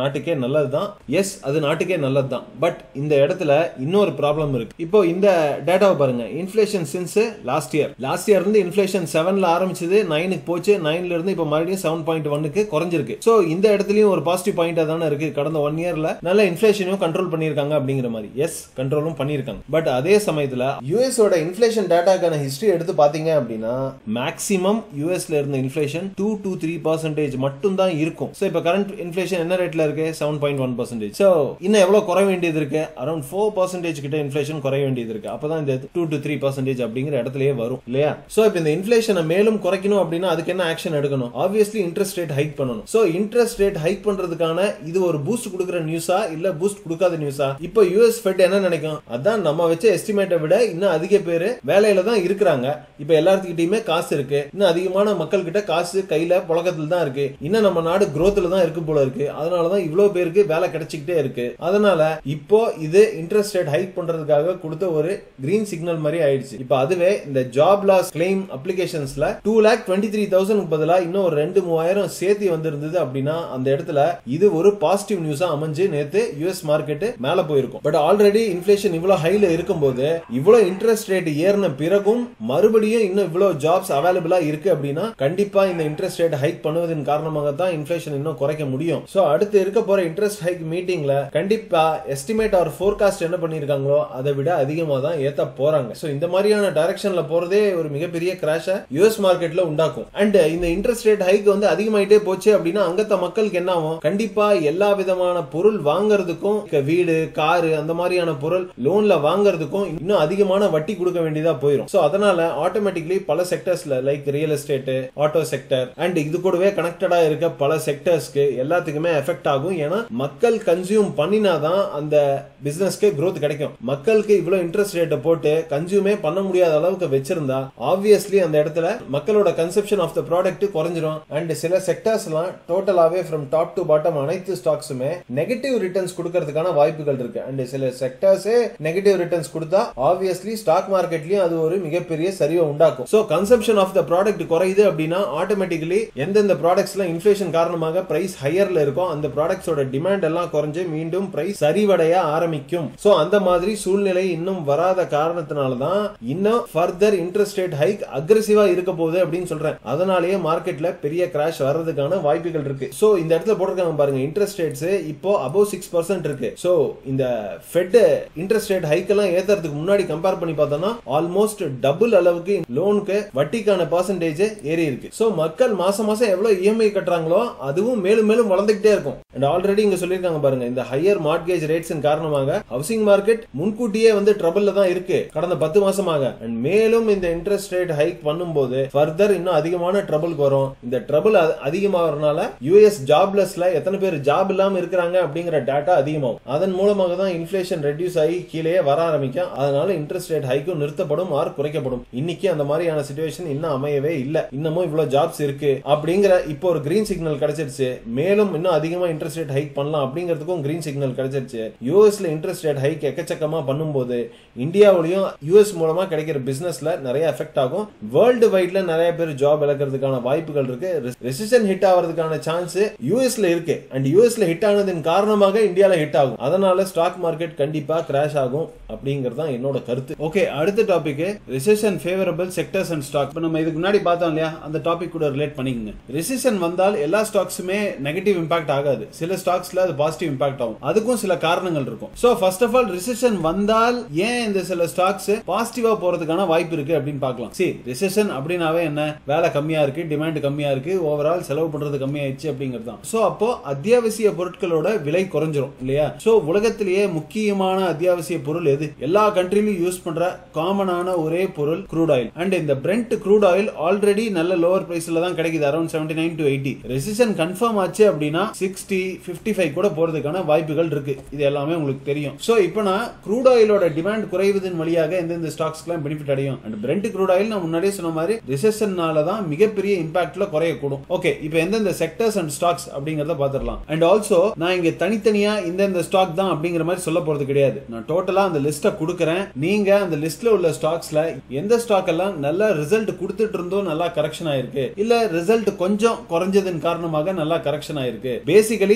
நாட்டுக்கே நல்லதுதான் எஸ் அது நாட்டுக்கே நல்லதுதான் பட் இந்த இடத்துல இன்னொரு ப்ராப்ளம் இருக்கு இப்போ இந்த டேட்டாவை பாருங்க inflation since last year last year இருந்து இன்ஃபிளேஷன் செவன்ல ஆரம்பிச்சது நைனுக்கு போச்சு நைன்ல இருந்து இப்போ மறுபடியும் செவன் பாயிண்ட் ஒன்னுக்கு குறைஞ்சிருக்கு ஸோ இந்த இடத்துலயும் ஒரு பாசிட்டிவ் பாயிண்டா தானே இருக்கு கடந்த ஒன் இயர்ல நல்ல இன்ஃபிளேஷனையும் கண்ட்ரோல் பண்ணியிருக்காங்க அப்படிங்கிற மாதிரி எஸ் கண்ட்ரோலும் பண்ணியிருக்காங்க பட் அதே சமயத்துல யூஎஸ் ஓட இன்ஃபிளேஷன் டேட்டாக்கான ஹிஸ்டரி எடுத்து பாத்தீங்க அப்படின்னா மேக்ஸிமம் யூஎஸ்ல இருந்த inflation two to three percentage மட்டும் தான் இருக்கும் ஸோ இப்போ கரண்ட் இன்ஃபிளேஷன் என்ன ரேட்ல இருக்கு seven point one percentage so இன்னும் எவ்வளவு குறைய வேண்டியது இருக்கு அரௌண்ட் ஃபோர் பர்சன்டேஜ் கிட்ட இன்ஃபிளேஷன் குறைய வேண்டியது இருக்கு அப்பதான் இந்த டூ டு த்ரீ பர்சன்டேஜ் அப்படிங்கிற இடத்துலயே வரும் இல்லையா ஸோ இப்போ இந்த இன்ஃபிளேஷனை மேலும் குறைக்கணும் அப்படின்னா அதுக்கு என்ன ஆக்ஷன் எடுக்கணும் ஆப்வியஸ்லி இன்ட்ரெஸ்ட் ரேட் ஹைக் பண்ணணும் ஸோ இன்ட்ரெஸ்ட் ரேட் ஹைக் பண்றதுக்கான இது ஒரு பூஸ்ட் கொடுக்குற நியூஸா இல்ல பூஸ்ட் கொடுக்காத நியூஸா இப்போ யூஎஸ் ஃபெட் என்ன நினைக்கும் அதான் நம்ம வச்ச எஸ்டிமேட்டை விட இன்னும் அதிக பேர் வேலையில தான் இருக்கிறாங்க இப்போ எல்லாத்துக்கிட்டையுமே காசு இருக்கு இன்னும் அதிகமான மக்கள் கிட்ட காசு கையில புழக்கத்துல தான் இருக்கு இன்னும் நம்ம நாடு growthல தான் இருக்கு போல இருக்கு அதனாலதான் இவ்வளவு பேருக்கு வேலை கிடைச்சிக்கிட்டே இருக்கு அதனால இப்போ இது இன்ட்ரெஸ்ட் ரேட் ஹைக் பண்றதுக்காக கொடுத்த ஒரு கிரீன் சிக்னல் மாதிரி ஆயிடுச்சு இப்போ அதுவே இந்த ஜாப் லாஸ் கிளைம் அப்ளிகேஷன்ஸ்ல two lakh twenty three thousand பதிலா இன்னும் ஒரு ரெண்டு மூவாயிரம் சேர்த்து வந்திருந்தது அப்படின்னா அந்த இடத்துல இது ஒரு பாசிட்டிவ் நியூஸா அமைஞ்சு நேத்து யூஎஸ் மார்க்கெட் மேல போயிருக்கும் பட் ஆல்ரெடி இன்ஃபிளேஷன் இவ்வளவு ஹைல இருக்கும்போது இவ்வளவு இன்ட்ரெஸ்ட் ரேட் ஏறின பிறகும் மறுபடியும் இன்னும் இவ்வளவு ஜாப்ஸ் அவைலபிளா இருக்கு அப்படின்னா கண்டிப்பா இந்த இன்ட்ரெஸ்ட் ரேட் ஹைக் பண்ணுவதன் காரணமாக தான் இன்ஃபிளேஷன் இன்னும் குறைக்க முடியும் சோ அடுத்து இருக்க போற இன்ட்ரெஸ்ட் ஹைக் மீட்டிங்ல கண்டிப்பா எஸ்டிமேட் ஆர் ஃபோர்காஸ்ட் என்ன பண்ணிருக்காங்களோ அதை விட அதிகமா தான் ஏத்த போறாங்க சோ இந்த மாதிரியான டைரக்ஷன்ல போறதே ஒரு மிகப்பெரிய கிராஷ யூஎஸ் மார்க்கெட்ல உண்டாக்கும் அண்ட் இந்த இன்ட்ரெஸ்ட் ரேட் ஹைக் வந்து அதிகமாயிட்டே போச்சு அப்படின்னா அங்கத்த மக்களுக்கு என்ன ஆகும் கண்டிப்பா எல்லா விதமான பொருள் வாங்குறதுக்கும் இக்க வீடு காரு அந்த மாதிரியான பொருள் லோன்ல வாங்குறதுக்கும் இன்னும் அதிகமான வட்டி கொடுக்க வேண்டியதா போயிடும் சோ அதனால ஆட்டோமேட்டிக்லி பல செக்டர்ஸ்ல like real estate auto sector and இது கூடவே கனெக்டடா இருக்க பல செக்டர்ஸ்க்கு எல்லாத்துக்குமே எஃபெக்ட் ஆகும் ஏன்னா மக்கள் கன்சியூம் பண்ணினாதான் அந்த பிசினஸ்க்கு growth கிடைக்கும் மக்களுக்கு இவ்வளவு இன்ட்ரெஸ்ட் ரேட்டை போட்டு கன்சியூமே பண்ண முடியாத அளவுக்கு வச்சிருந்தா ஆப்வியஸ்லி அந்த இடத்துல மக்களோட கன்செப்ஷன் ஆஃப் த ப்ராடக்ட் குறைஞ்சிரும் அண்ட் சில செக்டர்ஸ் எல்லாம் டோட்டலாவே ஃப்ரம் டாப் டு பாட்டம் அனைத்து ஸ்டாக்ஸுமே நெகட்டிவ் ரிட்டர்ன்ஸ் கொடுக்கறதுக்கான வாய்ப்புகள் இருக்கு அண்ட் சில செக்டர்ஸே நெகட்டிவ் ரிட்டர்ன்ஸ் கொடுத்தா ஆப்வியஸ்லி ஸ்டாக் மார்க்கெட்லயும் அது ஒரு மிகப்பெரிய சரிவை உண்டாக்கும் so conception of the product குறையுது அப்படின்னா ஆட்டோமேட்டிக்கலி எந்தெந்த ப்ராடக்ட்ஸ்ல இன்ஃபிளேஷன் காரணமாக பிரைஸ் ஹையர்ல இருக்கும் அந்த ப்ராடக்ட்ஸோட டிமாண்ட் எல்லாம் குறைஞ்சு மீண்டும் பிரைஸ் சரிவடைய ஆரம்பிக்கும் சோ அந்த மாதிரி சூழ்நிலை இன்னும் வராத காரணத்தினால தான் இன்னும் ஃபர்தர் இன்ட்ரெஸ்ட் ரேட் ஹைக் அக்ரெசிவா இருக்க போகுது அப்படின்னு சொல்றேன் அதனாலேயே மார்க்கெட்ல பெரிய கிராஷ் வர்றதுக்கான வாய்ப்புகள் இருக்கு சோ இந்த இடத்துல போட்டிருக்காங்க பாருங்க இன்ட்ரெஸ்ட் ரேட்ஸ் இப்போ அபவ் சிக்ஸ் பர்சன்ட் இருக்கு சோ இந்த ஃபெட் இன்ட்ரெஸ்ட் ரேட் ஹைக் எல்லாம் ஏத்துறதுக்கு முன்னாடி கம்பேர் பண்ணி பார்த்தோம்னா ஆல்மோஸ்ட் டபுள் அளவுக்கு லோனுக்கு வட்டிக்கான பர்சன்டேஜ் ஏறி இருக்கு சோ மக்கள் மாசம் மாசம் எவ்வளவு இஎம்ஐ கட்டுறாங்களோ அதுவும் மேலும் மேலும் வளர்ந்துகிட்டே இருக்கும் அண்ட் ஆல்ரெடி இங்க சொல்லியிருக்காங்க பாருங்க இந்த ஹையர் மார்ட்கேஜ் ரேட்ஸ் காரணமாக ஹவுசிங் மார்க்கெட் முன்கூட்டியே வந்து ட்ரபிள்ல தான் இருக்கு கடந்த பத்து மாசமாக அண்ட் மேலும் இந்த இன்ட்ரெஸ்ட் ரேட் ஹைக் பண்ணும்போது ஃபர்தர் இன்னும் அதிகமான ட்ரபிள்க்கு வரும் இந்த ட்ரபிள் அதிகமாகறதுனால யூஎஸ் ஜாப்லெஸ்ல எத்தனை பேர் ஜாப் இல்லாம இருக்கிறாங்க அப்படிங்கிற டேட்டா அதிகமாகும் அதன் மூலமாக தான் இன்ஃபிளேஷன் ரெடியூஸ் ஆகி கீழே வர ஆரம்பிக்கும் அதனால இன்ட்ரெஸ்ட் ரேட் ஹைக்கும் நிறுத்தப்படும் ஆர் குறைக்கப்படும் இன்னைக்கு அந்த மாதிரியான சுச்சுவேஷன் இன்னும் அமையவே இல்ல இன்னமும் இவ்வளவு ஜாப்ஸ் இருக்கு அப்படிங்கிற இப்போ ஒரு கிரீன் சிக்னல் கிடைச்சிருச்சு மேலும் இன்னும் அதிகமா இன்ட்ரெஸ்ட் ரேட் ஹைக் பண்ணலாம் அப்படிங்கிறதுக்கும் கிரீன் சிக்னல் கிடைச்சிருச்சு யூஎஸ்ல இன்ட்ரெஸ்ட் ரேட் ஹைக் எக்கச்சக்கமா பண்ணும்போது இந்தியாவிலையும் யூஎஸ் மூலமா கிடைக்கிற பிசினஸ்ல நிறைய எஃபெக்ட் ஆகும் வேர்ல்டு வைட்ல நிறைய பேர் ஜாப் இழக்கிறதுக்கான வாய்ப்புகள் இருக்கு ரெசிஷன் ஹிட் ஆகிறதுக்கான சான்ஸ் யூஎஸ்ல இருக்கு அண்ட் யூஎஸ்ல ஹிட் ஆனதின் காரணமாக இந்தியால ஹிட் ஆகும் அதனால ஸ்டாக் மார்க்கெட் கண்டிப்பா கிராஷ் ஆகும் அப்படிங்கிறது தான் என்னோட கருத்து ஓகே அடுத்த topic recession favourable sectors and stock இப்போ நம்ம இதுக்கு முன்னாடி பார்த்தோம் இல்லையா அந்த டாபிக் கூட ரிலேட் பண்ணிக்கங்க ரிசெஷன் வந்தால் எல்லா ஸ்டாக்ஸுமே நெகட்டிவ் இம்பாக்ட் ஆகாது சில ஸ்டாக்ஸ்ல அது பாசிட்டிவ் இம்பாக்ட் ஆகும் அதுக்கும் சில காரணங்கள் இருக்கும் so first of all recession வந்தால் ஏன் இந்த சில ஸ்டாக்ஸ் பாசிட்டிவா போறதுக்கான வாய்ப்பு இருக்கு அப்படின்னு பார்க்கலாம் சி ரிசெஷன் அப்படின்னாவே என்ன வேலை கம்மியா இருக்கு டிமாண்ட் கம்மியா இருக்கு ஓவரால் செலவு பண்றது கம்மியாயிடுச்சு அப்படிங்கிறது தான் சோ அப்போ அத்தியாவசிய பொருட்களோட விலை குறைஞ்சிரும் இல்லையா சோ உலகத்திலேயே முக்கியமான அத்தியாவசிய பொருள் எது எல்லா கண்ட்ரிலும் யூஸ் பண்ற காமனான ஒரே பொருள் க்ரூட் ஆயில் அண்ட் இந்த பிரெண்ட் க்ரூட் ஆயில் ஆல்ரெடி நல்ல லோவர் பிரைஸ்ல தான் கிடைக்குது around seventy nine to eighty recession confirm ஆச்சு அப்படின்னா சிக்ஸ்டி பிப்டி ஃபைவ் கூட போறதுக்கான வாய்ப்புகள் இருக்கு இது எல்லாமே உங்களுக்கு தெரியும் சோ இப்போ நான் க்ரூட் ஆயிலோட டிமாண்ட் குறைவதன் வழியாக எந்தெந்த ஸ்டாக்ஸ்க்குலாம் பெனிஃபிட் அடையும் அண்ட் பிரெண்ட் க்ரூட் ஆயில் நான் முன்னாடியே சொன்ன மாதிரி ரிசெஷன்னால தான் மிகப்பெரிய இம்பாக்ட்ல குறையக்கூடும் ஓகே இப்போ எந்தெந்த செக்டர்ஸ் அண்ட் ஸ்டாக்ஸ் அப்படிங்கறத பாத்துரலாம் அண்ட் ஆல்சோ நான் இங்க தனித்தனியா இந்தந்த ஸ்டாக் தான் அப்படிங்கிற மாதிரி சொல்ல போறது கிடையாது நான் டோட்டலா அந்த லிஸ்ட்டை கொடுக்குறேன் நீங்க அந்த லிஸ்ட்ல உள்ள ஸ்டாக்ஸ்ல எந்த ஸ்டாக் எல்லாம் நல்ல ரிசல்ட் கொடுத்துட்டு இருந்தோம் நல்லா கரெக்ஷன் ஆயிருக்கு இல்ல ரிசல்ட் கொஞ்சம் குறைஞ்சதன் காரணமாக நல்லா கரெக்ஷன் ஆயிருக்கு பேசிக்கலி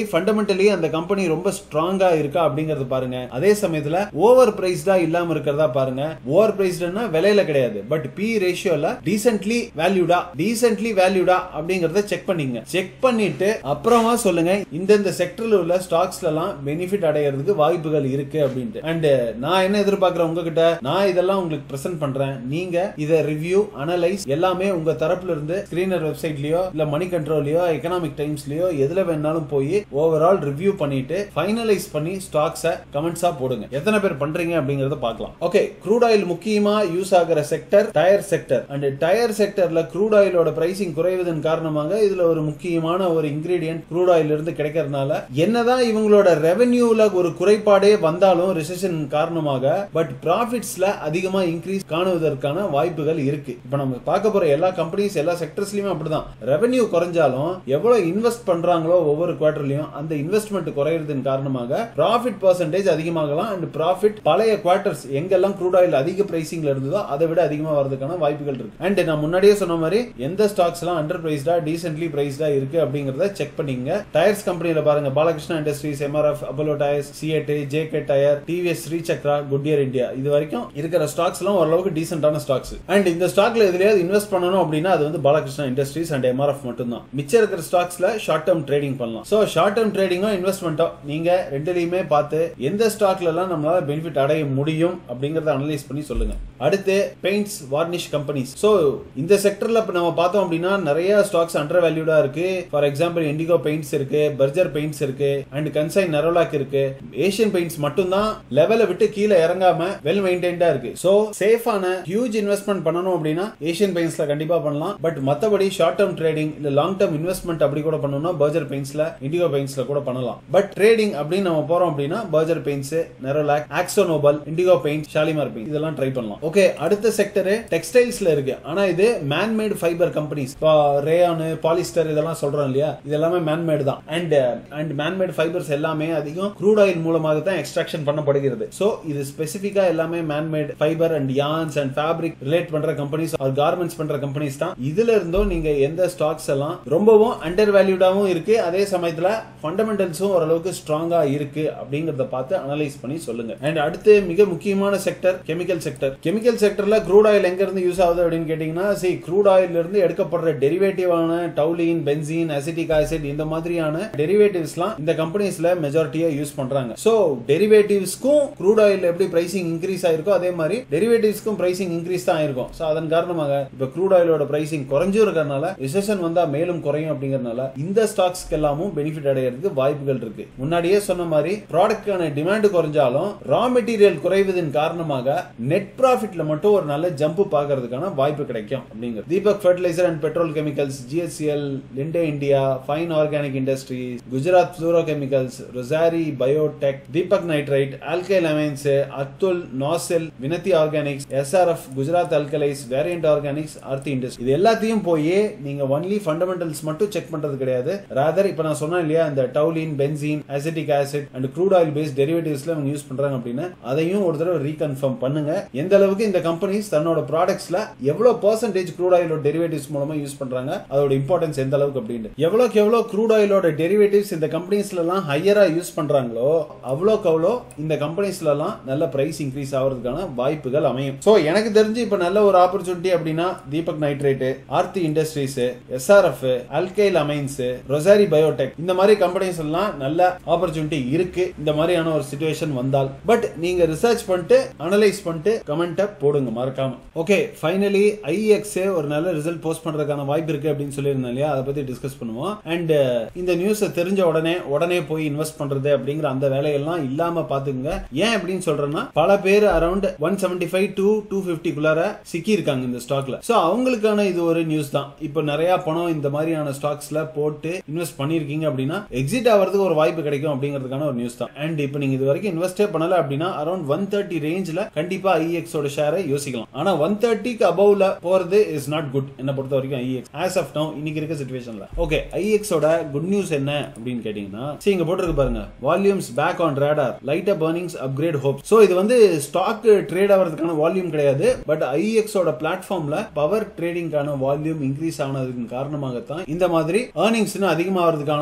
ஃபண்டமெண்டலி அந்த கம்பெனி ரொம்ப ஸ்ட்ராங்கா இருக்கா அப்படிங்கறது பாருங்க அதே சமயத்துல ஓவர் பிரைஸ்டா இல்லாம இருக்கிறதா பாருங்க ஓவர் பிரைஸ்டுனா விலையில கிடையாது பட் பி ரேஷியோல டீசென்ட்லி வேல்யூடா டீசென்ட்லி வேல்யூடா அப்படிங்கறத செக் பண்ணிங்க செக் பண்ணிட்டு அப்புறமா சொல்லுங்க இந்தந்த செக்டர்ல உள்ள ஸ்டாக்ஸ்ல எல்லாம் பெனிஃபிட் அடையிறதுக்கு வாய்ப்புகள் இருக்கு அப்படின்ட்டு அண்ட் நான் என்ன எதிர்பார்க்கிறேன் உங்ககிட்ட நான் இதெல்லாம் உங்களுக்கு பிரசன்ட் பண்றேன் நீங்க இத ரிவ்யூ அனலைஸ் எல்லாமே உங்க தரப்புல இருந்து ஸ்கிரீனர் வெப்சைட்லயோ இல்ல மணி கண்ட்ரோல்லயோ எக்கனாமிக் டைம்ஸ்லயோ எதுல வேணாலும் போய் ஓவரால் ரிவ்யூ பண்ணிட்டு ஃபைனலைஸ் பண்ணி ஸ்டாக்ஸ கமெண்ட்ஸா போடுங்க எத்தனை பேர் பண்றீங்க அப்படிங்கறத பார்க்கலாம் ஓகே க்ரூட் ஆயில் முக்கியமா யூஸ் ஆகிற sector tyre sector and tyre செக்டர்ல க்ரூட் ஆயிலோட பிரைசிங் குறைவதன் காரணமாக இதுல ஒரு முக்கியமான ஒரு இன்கிரீடியன்ட் க்ரூட் ஆயில் இருந்து கிடைக்கிறதுனால என்னதான் இவங்களோட ரெவென்யூல ஒரு குறைபாடே வந்தாலும் ரிசெஷன் காரணமாக பட் ப்ராஃபிட்ஸ்ல அதிகமா இன்க்ரீஸ் காணுவதற்கான வாய்ப்புகள் இருக்கு இப்ப நம்ம பார்க்க போற எல்லா கம்பெனிஸ் எல்லா செக்டர்ஸ்லயுமே அப்படிதான் ரெவென்யூ குறைஞ்சாலும் எவ்வளவு இன்வெஸ்ட் பண்றாங்களோ ஒவ்வொரு குவார்டர்லயும் அந்த இன்வெஸ்ட்மெண்ட் குறையறதன் காரணமாக ப்ராஃபிட் பர்சன்டேஜ் அதிகமாகலாம் அண்ட் ப்ராஃபிட் பழைய குவார்டர்ஸ் எங்கெல்லாம் க்ரூட் ஆயில் அதிக பிரைசிங்ல இருந்ததோ அதை விட அதிகமா வரதுக்கான வாய்ப்புகள் இருக்கு அண்ட் நான் முன்னாடியே சொன்ன மாதிரி எந்த ஸ்டாக்ஸ் எல்லாம் அண்டர் பிரைஸ்டா டீசென்ட்லி பிரைஸ்டா இருக்கு அப்படிங்கறத செக் பண்ணிங்க டயர்ஸ் கம்பெனில பாருங்க Balkrishna Industries MRF Apollo Tyres CEAT JK Tyre TVS Srichakra Goodyear India இது வரைக்கும் இருக்கிற ஸ்டாக்ஸ் எல்லாம் ஓரளவுக்கு டீசென்டான ஸ்டாக்ஸ் அண்ட் இந்த ஸ்டாக்ல எதுலயாவது இன்வெஸ்ட் பண்ணணும் அப்படின்னா அது வந்து பாலகிருஷ்ணா இண்டஸ்ட்ரீஸ் அண்ட் எம்ஆர்எஃப் மட்டும் தான் மிச்சம் இருக்கிற ஸ்டாக்ஸ்ல ஷார்ட் டேர்ம் ட்ரேடிங் பண்ணலாம் சோ ஷார்ட் டேர்ம் ட்ரேடிங்கோ இன்வெஸ்ட்மெண்ட்டோ நீங்க ரெண்டுலயுமே பார்த்து எந்த ஸ்டாக்ல எல்லாம் நம்மளால பெனிஃபிட் அடைய முடியும் அப்படிங்கறத அனலைஸ் பண்ணி சொல்லுங்க அடுத்து பெயிண்ட்ஸ் வார்னிஷ் கம்பெனிஸ் சோ இந்த செக்டர்ல இப்ப நம்ம பார்த்தோம் அப்படின்னா நிறைய ஸ்டாக்ஸ் அண்டர் வேல்யூடா இருக்கு ஃபார் எக்ஸாம்பிள் இண்டிகோ பெயிண்ட்ஸ் இருக்கு பர்ஜர் பெயிண்ட்ஸ் இருக்கு அண்ட் கன்சைன் நெரோலாக் இருக்கு ஏஷியன் பெயிண்ட்ஸ் மட்டும் தான் லெவலை விட்டு கீழே இறங்காம வெல் மெயின்டைன்டா இருக்கு சோ சேஃபான ஹியூஜ் இன்வெஸ்ட்மெண்ட் பண்ணணும் அப்படின்னா ஏஷியன் பெயிண்ட்ஸ்ல கண்டிப்பா பண்ணலாம் பட் மத்தபடி ஷார்ட் டேர்ம் ட்ரேடிங் இல்ல லாங் டேர்ம் இன்வெஸ்ட்மெண்ட் அப்படி கூட பண்ணணும்னா பர்ஜர் பெயிண்ட்ஸ்ல இண்டிகோ பெயிண்ட்ஸ்ல கூட பண்ணலாம் பட் ட்ரேடிங் அப்படின்னு நம்ம போறோம் அப்படின்னா Berger Paints Nerolac Akzo Nobel Indigo Paint Shalimar Paint இதெல்லாம் ட்ரை பண்ணலாம் ஓகே அடுத்த செக்டர் டெக்ஸ்டைல்ஸ்ல இருக்கு ஆனா இது மேன்மேட் ஃபைபர் கம்பெனிஸ் இப்போ ரேயானு பாலிஸ்டர் இதெல்லாம் சொல்றோம் இல்லையா இது எல்லாமே மேன்மேட் தான் அண்ட் அண்ட் மேன்மேட் ஃபைபர்ஸ் எல்லாமே அதிகம் க்ரூட் ஆயில் மூலமாக தான் எக்ஸ்ட்ராக்ஷன் பண்ணப்படுகிறது சோ இது ஸ்பெசிபிக்கா எல்லாமே manmade fibre and yarns and fabric relate பண்ற கம்பெனிஸ் ஆர் கார்மெண்ட்ஸ் பண்ற கம்பெனிஸ் தான் இதுல இருந்தும் நீங்க எந்த ஸ்டாக்ஸ் எல்லாம் ரொம்பவும் அண்டர் வேல்யூடாவும் இருக்கு அதே சமயத்துல ஃபண்டமெண்டல்ஸும் ஓரளவுக்கு ஸ்ட்ராங்கா இருக்கு அப்படிங்கறத பார்த்து அனலைஸ் பண்ணி சொல்லுங்க அண்ட் அடுத்து மிக முக்கியமான செக்டர் கெமிக்கல் செக்டர் கெமிக்கல் செக்டர்ல க்ரூட் ஆயில் எங்க இருந்து யூஸ் ஆகுது அப்படின்னு கேட்டீங்கன்னா சரி க்ரூட் ஆயில்ல இருந்து எடுக்கப்படுற டெரிவேட்டிவான டவுலின் பென்சீன் அசிட்டிக் ஆசிட் இந்த மாதிரியான டெரிவேட்டிவ்ஸ்லாம் இந்த கம்பெனிஸ்ல மெஜாரிட்டியா யூஸ் பண்றாங்க சோ டெரிவேட்டிவ்ஸ்க்கும் க்ரூட் ஆயில் எப்படி பிரைசிங் இன்க்ரீஸ் ஆயிருக்கோ அதே மாதிரி டெரிவேட்டிவ்ஸ்க்கும் பிரைசிங் இன்க்ரீஸ் தான் ஆயிருக்கும் சோ அதன் காரணமாக இப்ப க்ரூட் ஆயிலோட பிரைசிங் குறைஞ்சும் இருக்கறனால ரிசெஷன் வந்தா மேலும் குறையும் அப்படிங்கறதுனால இந்த ஸ்டாக்ஸ்க்கு எல்லாமும் பெனிஃபிட் அடையிறதுக்கு வாய்ப்புகள் இருக்கு முன்னாடியே சொன்ன மாதிரி ப்ராடக்ட்கான டிமாண்ட் குறைஞ்சாலும் ரா மெட்டீரியல் குறைவதன் காரணமாக நெட் ப்ராஃபிட்ல மட்டும் ஒரு நல்ல ஜம்ப் பாக்குறதுக்கான வாய்ப்பு கிடைக்கும் அப்படிங்கிறது Deepak fertiliser and petrol chemicals GSCL Linde India Fine Organic Industries Gujarat Fluoro Chemicals Rossari Biotech Deepak Nitrite alkyl amines Atul நாசெல் Vinati Organics SRF Gujarat Alkalies Valiant Organics Aarti industry இது எல்லாத்தையும் போய் நீங்க ஒன்லி ஃபண்டமெண்டல்ஸ் மட்டும் செக் பண்றது கிடையாது ராதர் இப்ப நான் சொன்னேன் இல்லையா இந்த toluene benzene acetic acid and crude oil based டெரிவேட்டிவ்ஸ்ல அவங்க யூஸ் பண்றாங்க அப்படின்னு அதையும் ஒரு தடவை ரீகன்ஃபார்ம் பண்ணுங்க எந்த அளவுக்கு இந்த கம்பெனிஸ் தன்னோட ப்ராடக்ட்ஸ்ல எவ்வளவு பர்சன்டேஜ் க்ரூட் ஆயிலோட டெரிவேட்டிவ்ஸ் மூலமா யூஸ் பண்றாங்க அதோட இம்பார்ட்டன்ஸ் எந்த அளவுக்கு அப்படின்னு எவ்வளவுக்கு எவ்வளவு க்ரூட் ஆயிலோட டெரிவேட்டிவ்ஸ் இந்த கம்பெனிஸ்ல எல்லாம் ஹையரா யூஸ் பண்றாங்களோ அவ்வளோக்கு அவ்வளோ இந்த கம்பெனிஸ்ல எல்லாம் நல்ல பிரைஸ் இன்க்ரீஸ் ஆகிறதுக்கான வாய்ப்புகள் அமையும் சோ எனக்கு தெரிஞ்சு இப்ப நல்ல ஒரு ஆப்பர்ச்சுனிட்டி அப்படின்னா Deepak nitrate Aarti Industries SRF alkyl amines Rossari Biotech இந்த மாதிரி கம்பெனிஸ் எல்லாம் நல்ல ஆப்பர்ச்சுனிட்டி இருக்கு இந்த மாதிரியான ஒரு சுச்சுவேஷன் வந்தால் பட் நீங்க ரிசர்ச் பண்ணிட்டு அனலைஸ் பண்ணிட்டு கமெண்ட்டை போடுங்க மறக்காம ஓகே ஃபைனலி ஐஎக்ஸ் ஒரு நல்ல ரிசல்ட் போஸ்ட் பண்றதுக்கான வாய்ப்பு இருக்கு அப்படின்னு சொல்லியிருந்தேன் இல்லையா அதை பத்தி டிஸ்கஸ் பண்ணுவோம் அண்ட் இந்த நியூஸ் தெரிஞ்ச உடனே உடனே போய் இன்வெஸ்ட் பண்றது அப்படிங்கிற அந்த வேலையெல்லாம் இல்லாம பாத்துக்கங்க ஏன் அப்படின்னு சொல்றேன்னா பல பேர் around one seventy five to two பிப்டிக்குள்ளார சிக்கி இருக்காங்க இந்த ஸ்டாக்ல சோ அவங்களுக்கான இது ஒரு நியூஸ் தான் இப்போ நிறைய பணம் இந்த மாதிரியான ஸ்டாக்ஸ்ல போட்டு இன்வெஸ்ட் பண்ணிருக்கீங்க அப்படின்னா எக்ஸிட் ஆகிறதுக்கு ஒரு வாய்ப்பு கிடைக்கும் அப்படிங்கிறதுக்கான ஒரு நியூஸ் தான் அண்ட் இப்போ நீங்க இது வரைக்கும் இன்வெஸ்டே பண்ணல அப்படின்னா அரௌண்ட் ஒன் தேர்ட்டி ரேஞ்சில் கண்டிப்பா ஐஎக்ஸ் ஓட ஷேரை யோசிக்கலாம் ஆனா ஒன் தேர்ட்டிக்கு அபவ்ல போறது இஸ் நாட் குட் என்ன பொறுத்த வரைக்கும் ஐஎக்ஸ் ஆஸ் ஆஃப் நோ இன்னைக்கு இருக்க சுச்சுவேஷன்ல ஓகே ஐஎக்ஸ் ஓட குட் நியூஸ் என்ன அப்படின்னு கேட்டீங்கன்னா சரி இங்க போட்டிருக்கு பாருங்க volumes back on radar lighter burnings upgrade hope so இது வந்து ஸ்டாக் ட்ரேட் ஆகிறதுக்கான வால்யூம் கிடையாது பட் ஐஎக்ஸ் ஓட பிளாட்ஃபார்ம்ல பவர் ட்ரேடிங்கான வால்யூம் இன்க்ரீஸ் ஆனதுக்கு காரணமாகத்தான் இந்த மாதிரி ஏர்னிங்ஸ் அதிகமாகிறதுக்கான வாய்ப்புகள்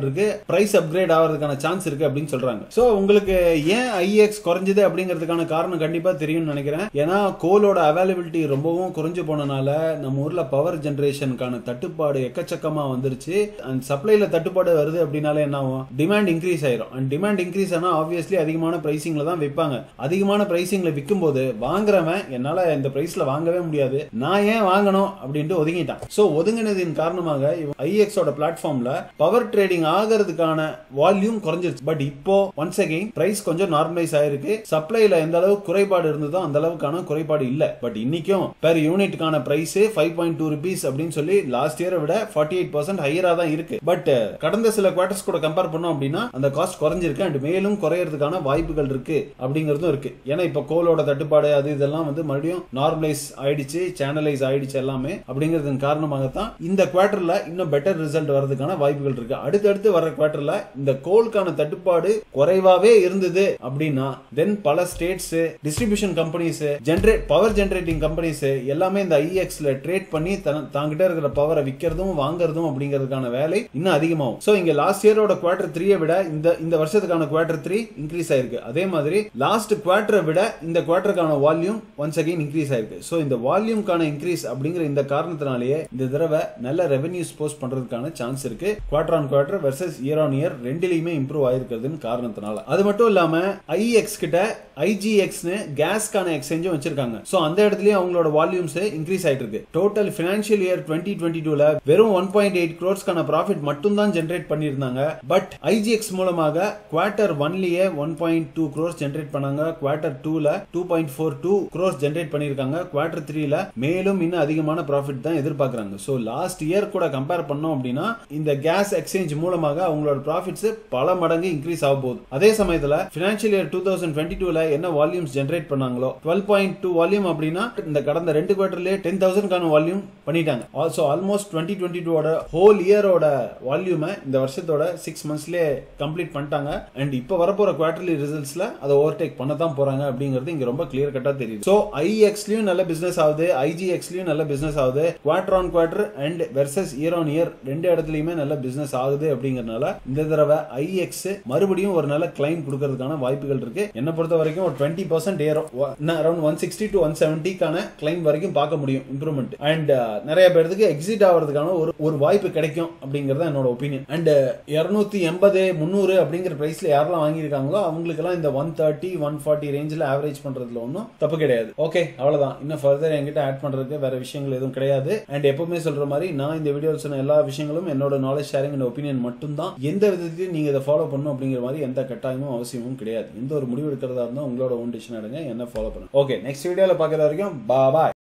வாய்ப்புகள் இருக்கு பிரைஸ் அப்கிரேட் ஆகிறதுக்கான சான்ஸ் இருக்கு அப்படின்னு சொல்றாங்க சோ உங்களுக்கு ஏன் ஐஎக்ஸ் குறைஞ்சது அப்படிங்கிறதுக்கான காரணம் கண்டிப்பா தெரியும்னு நினைக்கிறேன் ஏன்னா கோலோட அவைலபிலிட்டி ரொம்பவும் குறைஞ்சு போனனால நம்ம ஊர்ல பவர் ஜெனரேஷனுக்கான தட்டுப்பாடு எக்கச்சக்கமா வந்துருச்சு அண்ட் சப்ளைல தட்டுப்பாடு வருது அப்படின்னாலே என்ன ஆகும் டிமாண்ட் இன்க்ரீஸ் ஆயிரும் அண்ட் டிமாண்ட் இன்க்ரீஸ் ஆனா ஆப்வியஸ்லி அதிகமான பிரைசிங்ல தான் விற்பாங்க அதிகமான பிரைசிங்ல விற்கும் போது வாங்குறவன் என்னால இந்த பிரைஸ்ல வாங்கவே முடியாது நான் ஏன் வாங்கணும் அப்படின்ட்டு ஒதுங்கிட்டான் சோ ஒதுங்கினதின் காரணமாக ஐஎக்ஸோட பிளாட்ஃபார்ம்ல பவர் ட்ரேடிங் ஆகிறதுக்கான வால்யூம் குறைஞ்சிருச்சு பட் இப்போ ஒன்ஸ் அகைன் பிரைஸ் கொஞ்சம் நார்மலைஸ் ஆயிருக்கு சப்ளைல எந்த அளவு குறைபாடு இருந்ததோ அந்த அளவுக்கான குறைபாடு இல்ல பட் இன்னைக்கும் பெர் யூனிட்டுக்கான price five point two rupees அப்படின்னு சொல்லி லாஸ்ட் இயரை விட ஃபார்ட்டி எயிட் பர்சன்ட் ஹையரா தான் இருக்கு பட் கடந்த சில குவார்டர்ஸ் கூட கம்பேர் பண்ணோம் அப்படின்னா அந்த காஸ்ட் குறைஞ்சிருக்கு அண்ட் மேலும் குறையறதுக்கான வாய்ப்புகள் இருக்கு அப்படிங்கிறதும் இருக்கு ஏன்னா இப்ப கோலோட தட்டுப்பாடு அது இதெல்லாம் வந்து மறுபடியும் நார்மலைஸ் ஆயிடுச்சு சேனலைஸ் ஆயிடுச்சு எல்லாமே அப்படிங்கிறதன் காரணமாகத்தான் இந்த குவார்டர்ல இன்னும் பெட்டர் ரிசல்ட் வரதுக்கான வாய்ப்புகள் இருக்கு அடுத்தடுத்து வர குவார்டர்ல இந்த கோல்கான தட்டுப்பாடு குறைவாவே இருந்தது அப்படின்னா தென் பல states distribution companies generate power generating companies எல்லாமே இந்த ஐஎக்ஸ்ல ட்ரேட் பண்ணி தன்- தாங்கிட்ட இருக்கிற பவரை விற்கிறதும் வாங்குறதும் அப்படிங்கிறதுக்கான வேலை இன்னும் அதிகமாகும் சோ இங்க லாஸ்ட் இயரோட குவார்டர் த்ரீயை விட இந்த இந்த வருஷத்துக்கான குவார்டர் த்ரீ இன்க்ரீஸ் ஆயிருக்கு அதே மாதிரி லாஸ்ட் குவார்டரை விட இந்த குவார்டருக்கான வால்யூம் ஒன்ஸ் அகைன் இன்க்ரீஸ் ஆயிருக்கு சோ இந்த வால்யூம்கான இன்க்ரீஸ் அப்படிங்கிற இந்த காரணத்தினாலேயே இந்த தடவை நல்ல ரெவென்யூஸ் போஸ்ட் பண்றதுக்கான சான்ஸ் இருக்கு quarter on quarter versus year on year ரெண்டுலயுமே இம்ப்ரூவ் ஆயிருக்கிறதுன்னு காரணத்தினால அது மட்டும் இல்லாம ஐஎக்ஸ் கிட்ட ஐஜிஎக்ஸ்னு கேஸ்க்கான எக்ஸ்சேஞ்சும் வச்சிருக்காங்க சோ அந்த இடத்துலயும் அவங்களோட வால்யூம்ஸ் இன்க்ரீஸ் ஆயிட்டு இருக்கு total financial year twenty twenty டூல வெறும் ஒன் பாயிண்ட் எயிட் க்ரோர்ஸ்க்கான ப்ராஃபிட் மட்டும் தான் ஜென்ரேட் பண்ணியிருந்தாங்க பட் ஐஜிஎக்ஸ் மூலமாக குவார்டர் ஒன்லயே one point two crores generate பண்ணாங்க குவார்டர் டூல two point four two crores generate பண்ணியிருக்காங்க குவார்டர் த்ரீல மேலும் இன்னும் அதிகமான ப்ராஃபிட் தான் எதிர்பார்க்கறாங்க சோ லாஸ்ட் இயர் கூட கம்பேர் பண்ணோம் அப்படின்னா இந்த கேஸ் எக்ஸ்சேஞ்ச் மூலமாக அவங்களோட ப்ராஃபிட்ஸ் பல மடங்கு இன்க்ரீஸ் ஆக போகுது அதே சமயத்துல financial year two thousand twenty டூல என்ன வால்யூம்ஸ் ஜென்ரேட் பண்ணாங்களோ டுவெல் பாயிண்ட் டூ வால்யூம் அப்படின்னா இந்த கடந்த ரெண்டு குவார்டர்லயே டென் தௌசண்ட்கான வால்யூம் பண்ணிட்டாங்க ஆல்சோ ஆல்மோஸ்ட் டுவெண்ட்டி டுவெண்ட்டி டூட ஹோல் இயரோட வால்யூமை இந்த வருஷத்தோட சிக்ஸ் மந்த்ஸ்லயே கம்ப்ளீட் பண்ணிட்டாங்க அண்ட் இப்போ வரப்போற குவார்டர்லி ரிசல்ட்ஸ்ல அதை ஓவர்டேக் பண்ண தான் போறாங்க அப்படிங்கிறது இங்க ரொம்ப கிளியர் கட்டா தெரியுது சோ ஐஎக்ஸ்லயும் நல்ல பிசினஸ் ஆகுது ஐஜிஎக்ஸ்லயும் நல்ல பிசினஸ் ஆகுது quarter on quarter and versus year on year ரெண்டு இடத்துலயுமே நல்ல பிசினஸ் ஆகுது அப்படிங்கறதுனால இந்த தடவை ஐஎக்ஸ் மறுபடியும் ஒரு நல்ல கிளைம் கொடுக்கறதுக்கான வாய்ப்புகள் இருக்கு என்ன பொறுத்த வரைக்கும் ஒரு டுவெண்ட்டி பர்சன்ட் ஏறும் around one sixty to one செவன்ட்டிக்கான கிளைம் வரைக்கும் பார்க்க முடியும் இம்ப்ரூவ்மெண்ட் அண்ட் நிறைய பேருக்கு எக்ஸிட் ஆகிறதுக்கான ஒரு ஒரு வாய்ப்பு கிடைக்கும் அப்படிங்கறது என்னோட ஒப்பீனியன் அண்ட் இருநூத்தி எண்பது முந்நூறு அப்படிங்கிற பிரைஸ்ல யாரெல்லாம் வாங்கியிருக்காங்களோ அவங்களுக்கெல்லாம் இந்த ஒன் தேர்ட்டி ஒன் ஃபார்ட்டி ரேஞ்சில் ஆவரேஜ் பண்றதுல ஒன்றும் தப்பு கிடையாது ஓகே அவ்வளவுதான் இன்னும் ஃபர்தர் என்கிட்ட ஆட் பண்றதுக்கு வேற விஷயங்கள் எதுவும் கிடையாது அண்ட் எப்பவுமே சொல்ற மாதிரி நான் இந்த வீடியோவில் சொன்ன எல்லா விஷயங்களும் என்னோட நாலேஜ் ஷேரிங் அண்ட் ஒப்பீனியன் மட்டும்தான் எந்த விதத்திலையும் நீங்க இதை ஃபாலோ பண்ணணும் அப்படிங்கிற மாதிரி எந்த கட்டாயமும் அவசியமும் கிடையாது எந்த ஒரு முடிவு எடுக்கிறதா இருந்தால் உங்களோட ஓன் டிசிஷன் எடுங்க என்ன ஃபாலோ பண்ணுங்க ஓகே நெக்ஸ்ட் வீடியோவில் பார்க்குற வரைக்கும் பாய்